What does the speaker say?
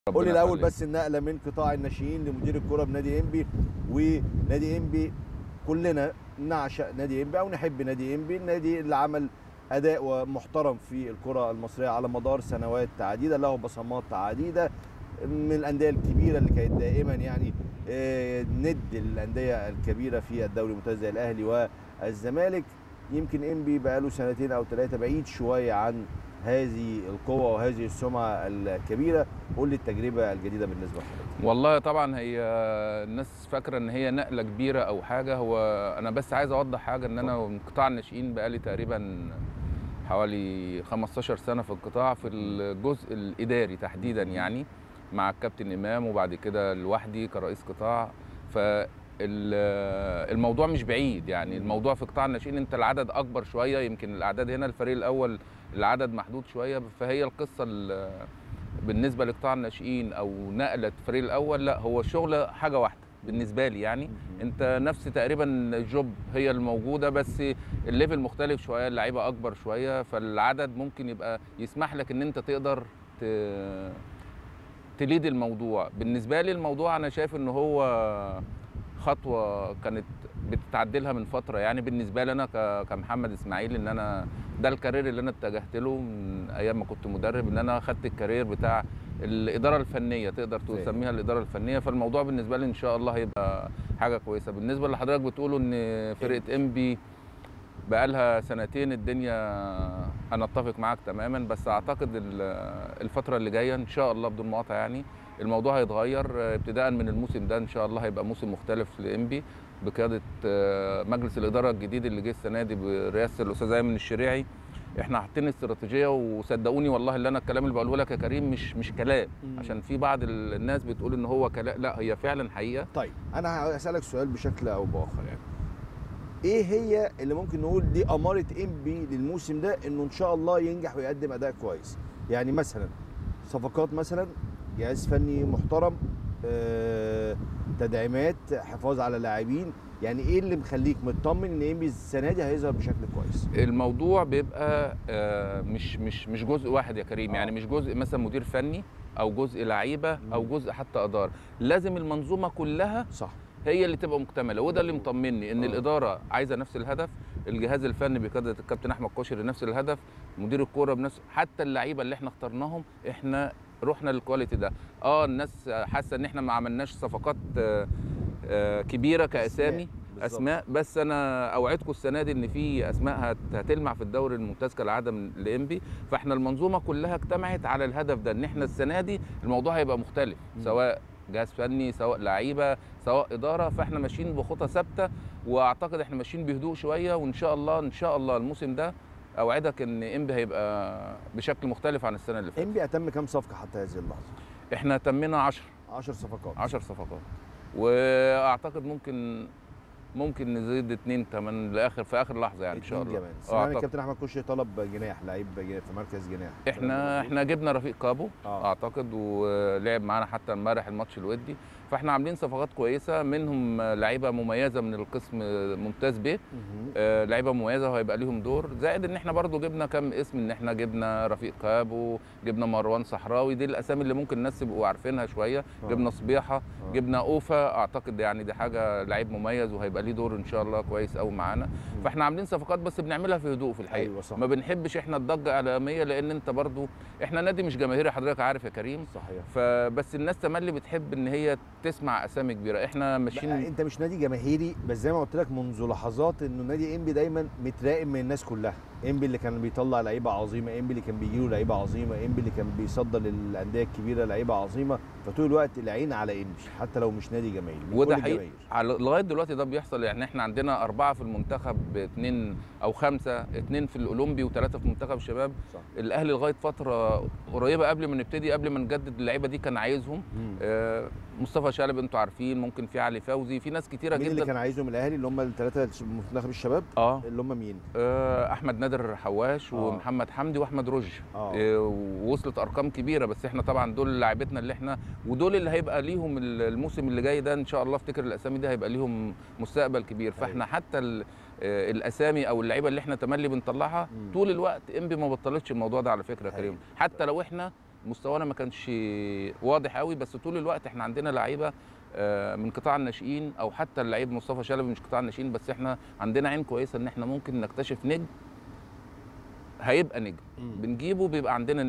قول لي ربنا الاول يخليك. بس النقله من قطاع الناشئين لمدير الكره بنادي انبي ونادي انبي كلنا نعشق نادي انبي او نحب نادي انبي النادي اللي عمل اداء محترم في الكره المصريه على مدار سنوات عديده له بصمات عديده من الانديه الكبيره اللي كانت دائما يعني آه، ند الانديه الكبيره في الدوري الممتاز زي الاهلي والزمالك يمكن انبي بقاله سنتين او ثلاثه بعيد شويه عن هذه القوه وهذه السمعه الكبيره قول لي التجربه الجديده بالنسبه لحضرتك والله طبعا هي الناس فاكره ان هي نقله كبيره او حاجه هو انا بس عايز اوضح حاجه ان انا من قطاع الناشئين بقالي تقريبا حوالي 15 سنه في القطاع في الجزء الاداري تحديدا يعني مع الكابتن امام وبعد كده لوحدي كرئيس قطاع ف الموضوع مش بعيد يعني الموضوع في قطاع الناشئين انت العدد اكبر شويه يمكن الاعداد هنا الفريق الاول العدد محدود شويه فهي القصه ال- بالنسبه لقطاع الناشئين او نقله الفريق الاول لا هو الشغل حاجه واحده بالنسبه لي يعني انت نفس تقريبا الجوب هي الموجوده بس الليفل مختلف شويه اللعيبه اكبر شويه فالعدد ممكن يبقى يسمح لك ان انت تقدر ت- تليد الموضوع بالنسبه لي الموضوع انا شايف ان هو خطوه كانت بتتعدلها من فتره يعني بالنسبه لي انا ك- كمحمد اسماعيل ان انا ده الكارير اللي انا اتجهت له من ايام ما كنت مدرب ان انا خدت الكارير بتاع الاداره الفنيه تقدر فاهم. تسميها الاداره الفنيه فالموضوع بالنسبه لي ان شاء الله هيبقى حاجه كويسه بالنسبه اللي حضرتك بتقوله ان فرقه انبي بقالها سنتين الدنيا انا اتفق معاك تماما بس اعتقد ال- الفتره اللي جايه ان شاء الله بدون مقاطعه يعني الموضوع هيتغير ابتداء من الموسم ده ان شاء الله هيبقى موسم مختلف لانبي بقياده آه، مجلس الاداره الجديد اللي جه السنه دي برئاسه الاستاذ ايمن الشريعي احنا حاطين استراتيجيه وصدقوني والله اللي انا الكلام اللي بقوله لك يا كريم مش مش كلام مم. عشان في بعض ال- الناس بتقول ان هو كلام لا هي فعلا حقيقه طيب انا هسالك سؤال بشكل او باخر يعني ايه هي اللي ممكن نقول دي اماره انبي للموسم ده انه ان شاء الله ينجح ويقدم اداء كويس يعني مثلا صفقات مثلا جهاز فني محترم آه، تدعيمات حفاظ على لاعبين يعني ايه اللي مخليك مطمن ان انبي السنه دي هيظهر بشكل كويس الموضوع بيبقى آه، مش مش مش جزء واحد يا كريم آه. يعني مش جزء مثلا مدير فني او جزء لعيبه او مم. جزء حتى اداره لازم المنظومه كلها صح هي اللي تبقى مكتمله وده اللي مطمني ان آه. الاداره عايزه نفس الهدف الجهاز الفني بقياده الكابتن احمد كوشري نفس الهدف مدير الكوره بنفس حتى اللعيبه اللي احنا اخترناهم احنا رحنا للكواليتي ده اه الناس حاسه ان احنا ما عملناش صفقات آه، آه، كبيره كاسامي بالظبط. اسماء بس انا اوعدكم السنه دي ان في اسماء هت- هتلمع في الدوري الممتاز كالعاده من لانبي فاحنا المنظومه كلها اجتمعت على الهدف ده ان احنا السنه دي الموضوع هيبقى مختلف مم. سواء جهاز فني سواء لعيبه سواء اداره فاحنا ماشيين بخطى ثابته واعتقد احنا ماشيين بهدوء شويه وان شاء الله ان شاء الله الموسم ده اوعدك ان انبي هيبقى بشكل مختلف عن السنه اللي فاتت انبي اتم كام صفقه حتى هذه اللحظه احنا تمينا 10 10 صفقات 10 صفقات واعتقد ممكن ممكن نزيد اتنين كمان لاخر في اخر لحظه يعني ان شاء اتنين الله كمان آه، سمعنا أعتقد. الكابتن احمد كوشي طلب جناح لعيب جناح في مركز جناح احنا احنا جبنا رفيق كابو آه. اعتقد ولعب معانا حتى امبارح الماتش الودي فاحنا عاملين صفقات كويسه منهم لعيبه مميزه من القسم ممتاز ب مهم. آه، لعيبه مميزه وهيبقى ليهم دور زائد ان احنا برضو جبنا كام اسم ان احنا جبنا رفيق كابو جبنا مروان صحراوي دي الاسامي اللي ممكن الناس يبقوا عارفينها شويه آه. جبنا صبيحه آه. جبنا اوفا اعتقد يعني دي حاجه لعيب مميز وهيبقى ليه دور ان شاء الله كويس قوي معانا مم. فاحنا عاملين صفقات بس بنعملها في هدوء في الحقيقه أيوة صح. ما بنحبش احنا الضجه اعلاميه لان انت برضو احنا نادي مش جماهيري حضرتك عارف يا كريم صحيح فبس الناس تملي بتحب ان هي تسمع اسامي كبيره احنا بقى ماشيين انت مش نادي جماهيري بس زي ما قلت لك منذ لحظات انه نادي انبي دايما متراقب من الناس كلها انبي اللي كان بيطلع لعيبه عظيمه انبي اللي كان بيجيله لعيبه عظيمه انبي اللي كان بيصدر للانديه الكبيره لعيبه عظيمه فطول الوقت العين على انبي حتى لو مش نادي جماهيري من وده كل حقيقي الجماهير. على- لغايه دلوقتي ده بيحصل يعني احنا عندنا اربعه في المنتخب اثنين او خمسه اثنين في الاولمبي وثلاثه في منتخب الشباب صح الاهلي لغايه فتره قريبه قبل ما نبتدي قبل ما نجدد اللعيبه دي كان عايزهم مم. آه، مصطفى شالب انتوا عارفين ممكن في علي فوزي في ناس كتيره مين اللي جدا كان عايزهم الاهلي اللي هم الثلاثه منتخب الشباب اه اللي هم مين؟ آه، احمد نادر حواش آه. ومحمد حمدي واحمد رشدي اه آه، ووصلت ارقام كبيره بس احنا طبعا دول لاعبتنا اللي احنا ودول اللي هيبقى ليهم ال- الموسم اللي جاي ده ان شاء الله افتكر الاسامي دي هيبقى ليهم مستقبل كبير فاحنا حتى ال- آه، الاسامي او اللعيبه اللي احنا تملي بنطلعها مم. طول الوقت انبي ما بطلتش الموضوع ده على فكره يا حقيقي. كريم حتى لو احنا مستوانا ما كانش واضح قوي بس طول الوقت احنا عندنا لعيبه آه، من قطاع الناشئين او حتى اللعيب مصطفى شلبي مش قطاع الناشئين بس احنا عندنا عين كويسه ان احنا ممكن نكتشف نجم هيبقى نجم مم. بنجيبه بيبقى عندنا